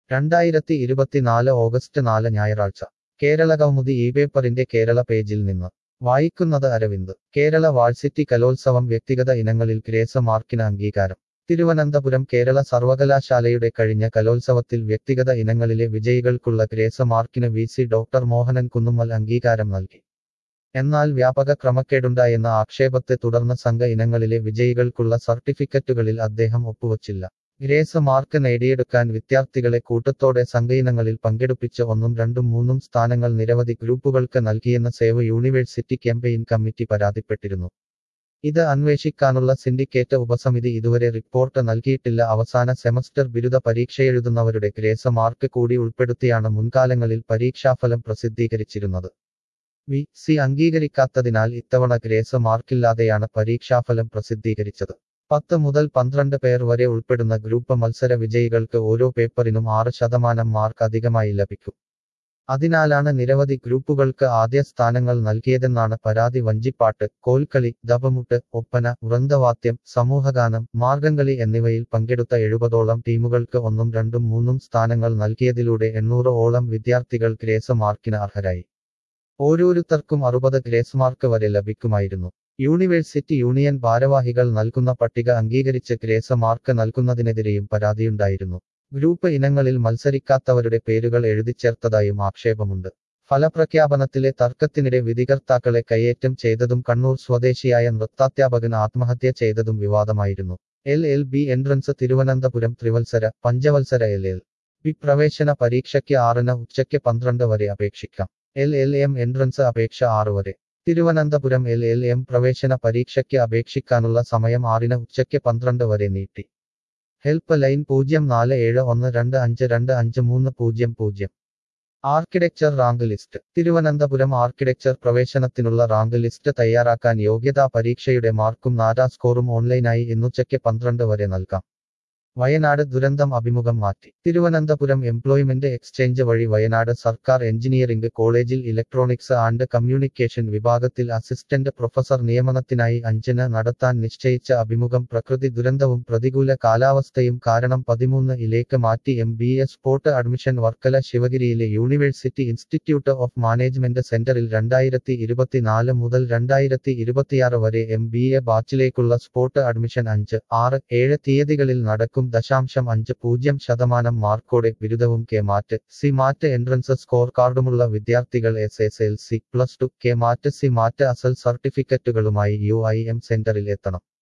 രണ്ടായിരത്തി ഇരുപത്തിനാല് ഓഗസ്റ്റ് നാല് ഞായറാഴ്ച കേരള കൗമുദി ഈ പേപ്പറിന്റെ കേരള പേജിൽ നിന്ന് വായിക്കുന്നത് അരവിന്ദ് കേരള വാഴ്സിറ്റി കലോത്സവം വ്യക്തിഗത ഇനങ്ങളിൽ ഗ്രേസ് മാർക്കിന് അംഗീകാരം തിരുവനന്തപുരം കേരള സർവകലാശാലയുടെ കഴിഞ്ഞ കലോത്സവത്തിൽ വ്യക്തിഗത ഇനങ്ങളിലെ വിജയികൾക്കുള്ള ഗ്രേസ് മാർക്കിന് V C doctor Mohanan Kunnummal അംഗീകാരം നൽകി എന്നാൽ വ്യാപക ക്രമക്കേടുണ്ടായെന്ന ആക്ഷേപത്തെ തുടർന്ന് സംഘ ഇനങ്ങളിലെ വിജയികൾക്കുള്ള സർട്ടിഫിക്കറ്റുകളിൽ അദ്ദേഹം ഒപ്പുവച്ചില്ല ഗ്രേസ് മാർക്ക് നേടിയെടുക്കാൻ വിദ്യാർത്ഥികളെ കൂട്ടത്തോടെ സംഘയിനങ്ങളിൽ പങ്കെടുപ്പിച്ച് ഒന്നും രണ്ടും മൂന്നും സ്ഥാനങ്ങൾ നിരവധി ഗ്രൂപ്പുകൾക്ക് നൽകിയെന്ന് സേവ് യൂണിവേഴ്സിറ്റി ക്യാമ്പയിൻ കമ്മിറ്റി പരാതിപ്പെട്ടിരുന്നു ഇത് അന്വേഷിക്കാനുള്ള സിൻഡിക്കേറ്റ് ഉപസമിതി ഇതുവരെ റിപ്പോർട്ട് നൽകിയിട്ടില്ല അവസാന സെമസ്റ്റർ ബിരുദ പരീക്ഷയെഴുതുന്നവരുടെ ഗ്രേസ് മാർക്ക് കൂടി ഉൾപ്പെടുത്തിയാണ് മുൻകാലങ്ങളിൽ പരീക്ഷാഫലം പ്രസിദ്ധീകരിച്ചിരുന്നത് വി സി അംഗീകരിക്കാത്തതിനാൽ ഇത്തവണ ഗ്രേസ് മാർക്കില്ലാതെയാണ് പരീക്ഷാഫലം പ്രസിദ്ധീകരിച്ചത് പത്ത് മുതൽ പന്ത്രണ്ട് പേർ വരെ ഉൾപ്പെടുന്ന ഗ്രൂപ്പ് മത്സര വിജയികൾക്ക് ഓരോ പേപ്പറിനും ആറ് ശതമാനം മാർക്ക് അധികമായി ലഭിക്കും അതിനാലാണ് നിരവധി ഗ്രൂപ്പുകൾക്ക് ആദ്യ സ്ഥാനങ്ങൾ നൽകിയതെന്നാണ് പരാതി വഞ്ചിപ്പാട്ട് കോൽക്കളി ദപമുട്ട് ഒപ്പന വൃന്ദവാദ്യം സമൂഹഗാനം മാർഗംകളി എന്നിവയിൽ പങ്കെടുത്ത എഴുപതോളം ടീമുകൾക്ക് ഒന്നും രണ്ടും മൂന്നും സ്ഥാനങ്ങൾ നൽകിയതിലൂടെ എണ്ണൂറ് ഓളം വിദ്യാർത്ഥികൾ ഗ്രേസ് മാർക്കിന് അർഹരായി ഓരോരുത്തർക്കും അറുപത് ഗ്രേസ് മാർക്ക് വരെ ലഭിക്കുമായിരുന്നു യൂണിവേഴ്സിറ്റി യൂണിയൻ ഭാരവാഹികൾ നൽകുന്ന പട്ടിക അംഗീകരിച്ച് ഗ്രേസ് മാർക്ക് നൽകുന്നതിനെതിരെയും പരാതിയുണ്ടായിരുന്നു ഗ്രൂപ്പ് ഇനങ്ങളിൽ മത്സരിക്കാത്തവരുടെ പേരുകൾ എഴുതിച്ചേർത്തതായും ആക്ഷേപമുണ്ട് ഫലപ്രഖ്യാപനത്തിലെ തർക്കത്തിനിടെ വിധികർത്താക്കളെ കയ്യേറ്റം ചെയ്തതും കണ്ണൂർ സ്വദേശിയായ നൃത്താധ്യാപകൻ ആത്മഹത്യ ചെയ്തതും വിവാദമായിരുന്നു L L B entrance Thiruvananthapuram ത്രിവത്സര പഞ്ചവത്സര എൽ എൽ ബി പ്രവേശന പരീക്ഷയ്ക്ക് ആറിന് ഉച്ചയ്ക്ക് പന്ത്രണ്ട് വരെ അപേക്ഷിക്കാം എൽ എൽ എം എൻട്രൻസ് അപേക്ഷ ആറ് വരെ തിരുവനന്തപുരം എൽ എൽ എം പ്രവേശന പരീക്ഷയ്ക്ക് അപേക്ഷിക്കാനുള്ള സമയം ആറിന് ഉച്ചയ്ക്ക് പന്ത്രണ്ട് വരെ നീട്ടി ഹെൽപ്പ് ലൈൻ പൂജ്യം നാല് ഏഴ് ഒന്ന് രണ്ട് അഞ്ച് രണ്ട് അഞ്ച് മൂന്ന് പൂജ്യം പൂജ്യം architecture rank list Thiruvananthapuram architecture പ്രവേശനത്തിനുള്ള റാങ്ക് ലിസ്റ്റ് തയ്യാറാക്കാൻ യോഗ്യതാ പരീക്ഷയുടെ മാർക്കും നാരാ സ്കോറും ഓൺലൈനായി ഇന്നുച്ചയ്ക്ക് പന്ത്രണ്ട് വരെ നൽകാം വയനാട് ദുരന്തം അഭിമുഖം മാറ്റി തിരുവനന്തപുരം എംപ്ലോയ്മെന്റ് എക്സ്ചേഞ്ച് വഴി വയനാട് സർക്കാർ എഞ്ചിനീയറിംഗ് കോളേജിൽ ഇലക്ട്രോണിക്സ് ആൻഡ് കമ്മ്യൂണിക്കേഷൻ വിഭാഗത്തിൽ അസിസ്റ്റന്റ് പ്രൊഫസർ നിയമനത്തിനായി അഞ്ചിന് നടത്താൻ നിശ്ചയിച്ച അഭിമുഖം പ്രകൃതി ദുരന്തവും പ്രതികൂല കാലാവസ്ഥയും കാരണം പതിമൂന്ന് ഇലേക്ക് മാറ്റി M B A spot admission Varkala ശിവഗിരിയിലെ യൂണിവേഴ്സിറ്റി ഇൻസ്റ്റിറ്റ്യൂട്ട് ഓഫ് മാനേജ്മെന്റ് സെന്ററിൽ രണ്ടായിരത്തി ഇരുപത്തിനാല് മുതൽ രണ്ടായിരത്തി ഇരുപത്തിയാറ് വരെ എം ബി എ ബാച്ചിലേക്കുള്ള സ്പോട്ട് അഡ്മിഷൻ അഞ്ച് ആറ് ഏഴ് തീയതികളിൽ നടക്കും ദശാംശം അഞ്ച് പൂജ്യം ശതമാനം മാർക്കോടെ ബിരുദവും K MAT C MAT entrance score കാർഡുമുള്ള വിദ്യാർത്ഥികൾ S S L C plus two K MAT C MAT അസൽ സർട്ടിഫിക്കറ്റുകളുമായി യു ഐ എം സെന്ററിൽ എത്തണം